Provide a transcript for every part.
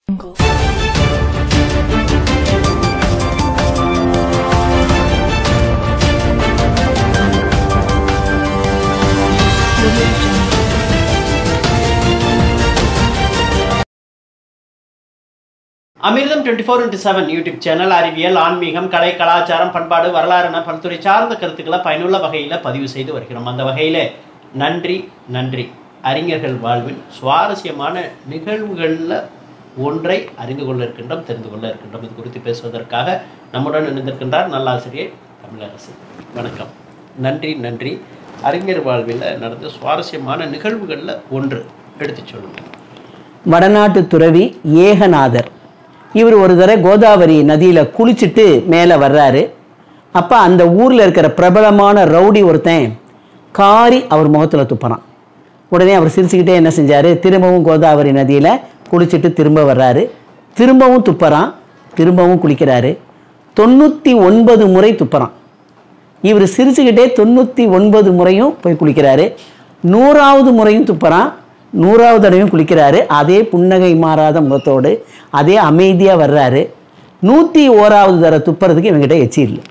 அமிர்தம் twenty four into seven YouTube channel அறிவியல் ஆன்மீகம் கலை கலாச்சாரம் பண்பாடு வரலாறு என பல்துறை சார்ந்த கருத்துக்களை பயனுள்ள வகையில் பதிவு செய்து வருகிறோம் அந்த வகையில் நன்றி நன்றி அறிஞர்கள் வாழ்வின் சுவாரஸ்யமான நிகழ்வுகளில் ஒன்றை அறிந்து கொள்ள இருக்கின்றோம் தெரிந்து கொள்ள இருக்கின்றோம் இது குறித்து பேசுவதற்காக நம்முடன் இணைந்திருக்கின்றார் நல்லாசிரியர் தமிழரசு வணக்கம் நன்றி நன்றி அறிஞர் வாழ்வில் நடந்த சுவாரஸ்யமான நிகழ்வுகளில் ஒன்று எடுத்துச் சொல்லுங்கள் வடநாட்டு துறவி ஏகநாதர் இவர் ஒரு தடவை கோதாவரி நதியில் குளிச்சுட்டு மேலே வர்றாரு அப்போ அந்த ஊரில் இருக்கிற பிரபலமான ரவுடி ஒருத்தன் காரி அவர் முகத்தில் துப்புறான் உடனே அவர் சிரிச்சுக்கிட்டே என்ன செஞ்சார் திரும்பவும் கோதாவரி நதியில் குளிச்சுட்டு திரும்ப வர்றாரு திரும்பவும் துப்புறான் திரும்பவும் குளிக்கிறாரு தொண்ணூற்றி ஒன்பது முறை துப்புறான் இவர் சிரிச்சுக்கிட்டே தொண்ணூற்றி ஒன்பது முறையும் போய் குளிக்கிறாரு நூறாவது முறையும் துப்புறான் நூறாவது தடவையும் குளிக்கிறாரு அதே புன்னகை மாறாத முகத்தோடு அதே அமைதியாக வர்றாரு நூற்றி ஓராவது தடவை துப்புறதுக்கு இவங்ககிட்ட எச்சி இல்லை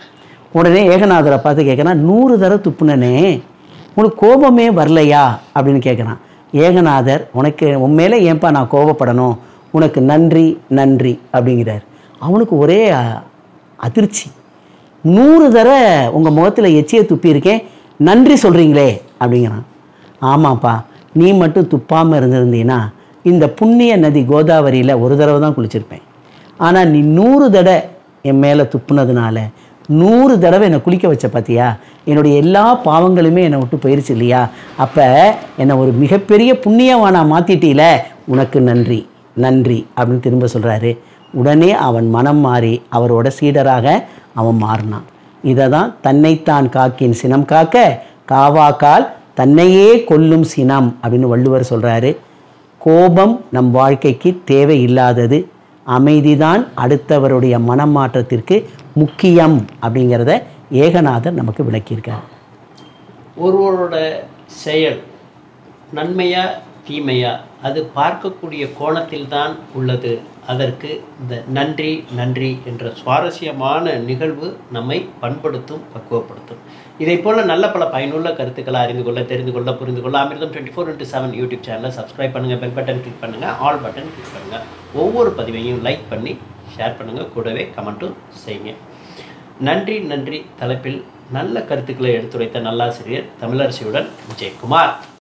உடனே ஏகநாதரை பார்த்து கேட்குறான் நூறு தடவை துப்புனனே உனக்கு கோபமே வரலையா அப்படின்னு கேட்குறான் ஏகநாதர் உனக்கு உன் மேலே ஏன்பா நான் கோபப்படணும் உனக்கு நன்றி நன்றி அப்படிங்கிறார் அவனுக்கு ஒரே அ- அதிர்ச்சி நூறு தடவை உங்கள் முகத்தில் எச்சியை துப்பியிருக்கேன் நன்றி சொல்கிறீங்களே அப்படிங்கிறான் ஆமாப்பா நீ மட்டும் துப்பாமல் இருந்திருந்தீன்னா இந்த புண்ணிய நதி கோதாவரியில் ஒரு தடவை தான் குளிச்சிருப்பேன் ஆனால் நீ நூறு தடவை என் மேலே துப்புனதுனால நூறு தடவை என்னை குளிக்க வச்ச பார்த்தியா என்னுடைய எல்லா பாவங்களுமே என்னை விட்டு போயிருச்சு இல்லையா அப்போ என்னை ஒரு மிகப்பெரிய புண்ணியவானா மாற்றிட்டீல உனக்கு நன்றி நன்றி அப்படின்னு திரும்ப சொல்கிறாரு உடனே அவன் மனம் மாறி அவரோட சீடராக அவன் மாறினான் இதை தான் தன்னைத்தான் காக்கின் சினம் காக்க காவாக்கால் தன்னையே கொல்லும் சினம் அப்படின்னு வள்ளுவர் சொல்கிறாரு கோபம் நம் வாழ்க்கைக்கு தேவையில்லாதது அமைதிதான் அடுத்தவருடைய மனமாற்றத்திற்கு முக்கியம் அப்படிங்கிறத ஏகநாதர் நமக்கு விளக்கியிருக்கார் ஒருவரோட செயல் நன்மையா தீமையா அது பார்க்கக்கூடிய கோணத்தில் தான் உள்ளது அதற்கு இந்த நன்றி நன்றி என்ற சுவாரஸ்யமான நிகழ்வு நம்மை பண்படுத்தும் பக்குவப்படுத்தும் இதை போல நல்ல பல பயனுள்ள கருத்துக்களை அறிந்து கொள்ள தெரிந்து கொள்ள புரிந்து கொள்ள Amirtham twenty four into seven YouTube சேனலை சப்ஸ்கிரைப் பண்ணுங்கள் பெல் பட்டன் கிளிக் பண்ணுங்கள் ஆல் பட்டன் கிளிக் பண்ணுங்கள் ஒவ்வொரு பதிவையும் லைக் பண்ணி ஷேர் பண்ணுங்கள் கூடவே கமெண்ட்டும் செய்யுங்க நன்றி நன்றி தலைப்பில் நல்ல கருத்துக்களை எடுத்துரைத்த நல்லாசிரியர் தமிழரசியுடன் விஜயகுமார்